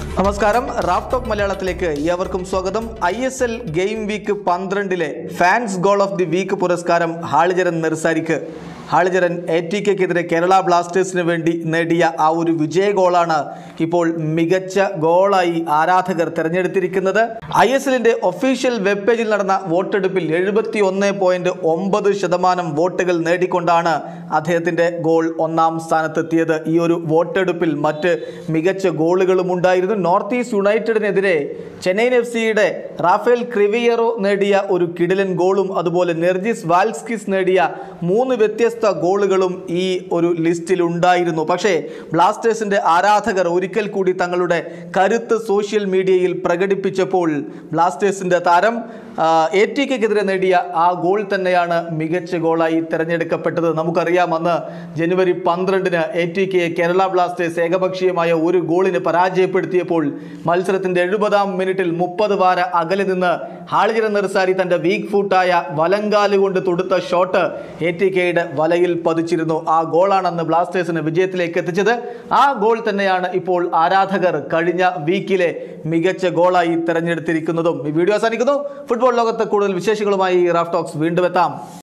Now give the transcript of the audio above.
നമസ്കാരം Raf talk മലയാളത്തിലേക്ക് ഏവർക്കും സ്വാഗതം I S L game week പന്ത്രണ്ടിലെ fans goal of the week പുരസ്കാരം ഹാളിജരൻ നിർസാരിക്ക് ഹാളിജരൻ എ ടി കെക്കെതിരെ കേരള ബ്ലാസ്റ്റേഴ്സിന് വേണ്ടി നേടിയ ആ ഒരു വിജയ ഗോളാണ് ഇപ്പോൾ മികച്ച ഗോളായി ആരാധകർ തിരഞ്ഞെടുത്തിരിക്കുന്നത് ഐ എസ് എല്ലിന്റെ ഒഫീഷ്യൽ വെബ് പേജിൽ നടന്ന വോട്ടെടുപ്പിൽ എഴുപത്തി ഒന്ന് പോയിന്റ് ഒമ്പത് ശതമാനം വോട്ടുകൾ നേടിക്കൊണ്ടാണ് അദ്ദേഹത്തിന്റെ ഗോൾ ഒന്നാം സ്ഥാനത്തെത്തിയത് ഈ ഒരു വോട്ടെടുപ്പിൽ മറ്റ് മികച്ച ഗോളുകളും ഉണ്ടായിരുന്നു നോർത്ത് ഈസ്റ്റ് യുണൈറ്റഡിനെതിരെ ചെന്നൈയിൻ എഫ് സിയുടെ റാഫേൽ ക്രിവിയറോ നേടിയ ഒരു കിടിലൻ ഗോളും അതുപോലെ നെർജിസ് വാൽസ്കിസ് നേടിയ മൂന്ന് വ്യത്യസ്ത ഗോളുകളും ഈ ഒരു ലിസ്റ്റിൽ ഉണ്ടായിരുന്നു പക്ഷേ ബ്ലാസ്റ്റേഴ്സിന്റെ ആരാധകർ ഒരിക്കൽ കൂടി തങ്ങളുടെ കരുത്ത് സോഷ്യൽ മീഡിയയിൽ പ്രകടിപ്പിച്ചപ്പോൾ ബ്ലാസ്റ്റേഴ്സിന്റെ താരം എ ടി കെക്കെതിരെ നേടിയ ആ ഗോൾ തന്നെയാണ് മികച്ച ഗോളായി തിരഞ്ഞെടുക്കപ്പെട്ടത് നമുക്കറിയാം അന്ന് ജനുവരി പന്ത്രണ്ടിന് എ ടി കെയെ കേരള ബ്ലാസ്റ്റേഴ്സ് ഏകപക്ഷീയമായ ഒരു ഗോളിന് പരാജയപ്പെടുത്തിയപ്പോൾ മത്സരത്തിന്റെ എഴുപതാം മിനിറ്റിൽ മുപ്പത് വാര അകലെ നിന്ന് ഹാളിജര നിർസാരി തന്റെ വീക്ക് ഫൂട്ടായ വലങ്കാല് കൊണ്ട് തൊടുത്ത ഷോട്ട് എ ടി കെയുടെ വലയിൽ പതിച്ചിരുന്നു ആ ഗോളാണ് അന്ന് ബ്ലാസ്റ്റേഴ്സിന് വിജയത്തിലേക്ക് എത്തിച്ചത് ആ ഗോൾ തന്നെയാണ് ഇപ്പോൾ ആരാധകർ കഴിഞ്ഞ വീക്കിലെ മികച്ച ഗോളായി തിരഞ്ഞെടുത്തിരിക്കുന്നതും ഈ വീഡിയോ അവസാനിക്കുന്നു ഫുട്ബോൾ ലോകത്ത് കൂടുതൽ വിശേഷങ്ങളുമായി റാഫ് ടോക്സ് വീണ്ടും എത്താം